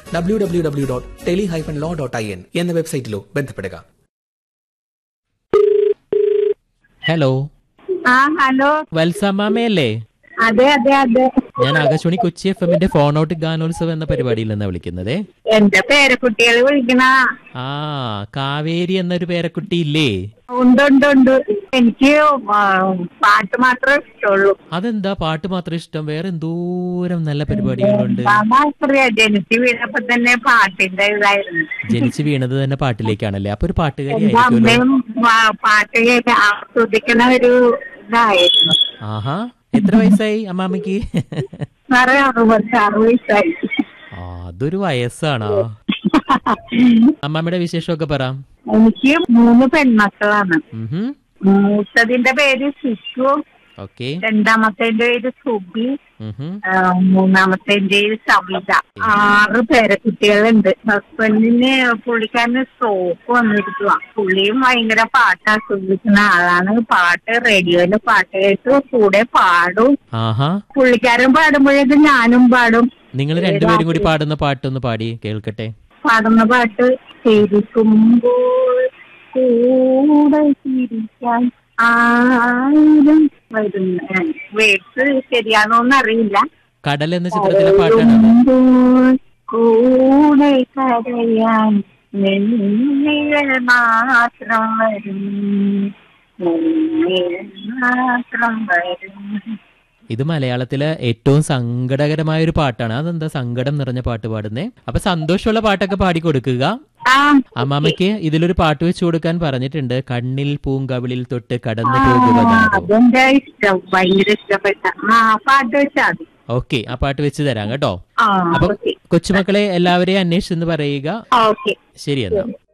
W W W dot tele hyphen law dot I N എന്ന വെബ്സൈറ്റിലോ ബന്ധപ്പെടുക hello ആ ഹലോ വത്സമാമയല്ലേ അതെ അതെ അതെ ഞാൻ ആകാശവാണി കൊച്ചി എഫ് എമ്മിന്റെ ഫോൺ ഔട്ട് ഗാനോത്സവം എന്ന പരിപാടിയിൽ നിന്നാണ് വിളിക്കുന്നത് എന്റെ പേരക്കുട്ടികൾ വിളിക്കണ ആ കാവേരി എന്നൊരു പേരക്കുട്ടി ഇല്ലേ ഉണ്ട് ഉണ്ട് ഉണ്ട് എനിക്ക് ആ, പാട്ട് മാത്രമേ ഇഷ്ടമുള്ളൂ അതെന്താ പാട്ട് മാത്രം ഇഷ്ടം വേറെ എന്തോരം നല്ല പരിപാടികളുണ്ട് അറിയാം ജനിച്ച് വീണപ്പോ തന്നെ പാട്ടിന്റെ ഇതായിരുന്നു ജനിച്ചു വീണത് തന്നെ പാട്ടിലേക്കാണല്ലേ അപ്പൊ ഒരു പാട്ടുകാരി എന്റെ ആയിരിക്കുമല്ലോ അമ്മയും പാ- പാട്ട് കേൾക്കാൻ ആസ്വദിക്കണ ഒരു ഇതായിരുന്നു ആഹാ എത്ര വയസ്സായി അമ്മാമ്മക്ക് നിറയെ അറുപത്തി ആറ് വയസ്സായി ആ അതൊരു വയസ്സാണോ അമ്മാമ്മയുടെ വിശേഷമൊക്കെ പറ എനിക്ക് മൂന്ന് പെൺമക്കളാണ് ഉം മൂത്തതിന്റെ പേര് ശിശു ഓക്കെ രണ്ടാമത്തേന്റെ പേര് സുബി ഉം ആ, മൂന്നാമത്തെ സവിത ആറ് പേരക്കുട്ടികളുണ്ട് ഹസ്ബൻഡിന് പുള്ളിക്കാരന് സ്ട്രോക്ക് വന്നിരിക്കുക പുള്ളിയും ഭയങ്കര പാട്ട് ആസ്വദിക്കുന്ന ആളാണ് പാട്ട് റേഡിയോയില് പാട്ട് കേട്ട് കൂടെ പാടും ആഹാ പുള്ളിക്കാരൻ പാടുമ്പോഴേക്കും ഞാനും പാടും നിങ്ങൾ രണ്ടുപേരും കൂടി പാടുന്ന പാട്ടൊന്ന് പാടി കേൾക്കട്ടെ പാടുന്ന പാട്ട് ചിരിക്കുമ്പോൾ കൂടെ ചിരിക്കാൻ ആയിരം വരുന്ന വേഴ്സ് ശരിയാണോന്ന് അറിയില്ല കടൽ എന്ന ചിത്രത്തിലെ പാട്ടാണ് അത് വരുമ്പോൾ കൂടെ കരയാൻ നെല്ലികൾ മാത്രം വരും നെല്ലികൾ മാത്രം വരും ഇത് മലയാളത്തിലെ ഏറ്റവും സങ്കടകരമായ ഒരു പാട്ടാണ് അതെന്താ സങ്കടം നിറഞ്ഞ പാട്ട് പാടുന്നേ അപ്പൊ സന്തോഷമുള്ള പാട്ടൊക്കെ പാടി കൊടുക്കുക ആ അമ്മാമ്മയ്ക്ക് ഇതിലൊരു പാട്ട് വെച്ചു കൊടുക്കാൻ പറഞ്ഞിട്ടുണ്ട് കണ്ണിൽ പൂങ്കവിളിൽ തൊട്ട് കടന്നു പോകുക അതെന്റെ ഇഷ്ടം ഭയങ്കര ഇഷ്ടപ്പെട്ട ആ പാട്ട് വെച്ചാ മതി ഓക്കെ ആ പാട്ട് വെച്ച് തരാം കേട്ടോ ആ അപ്പൊ ഓക്കെ കൊച്ചുമക്കളെ എല്ലാവരെയും അന്വേഷിച്ചെന്ന് പറയുക ഓക്കെ ശരി എന്നാ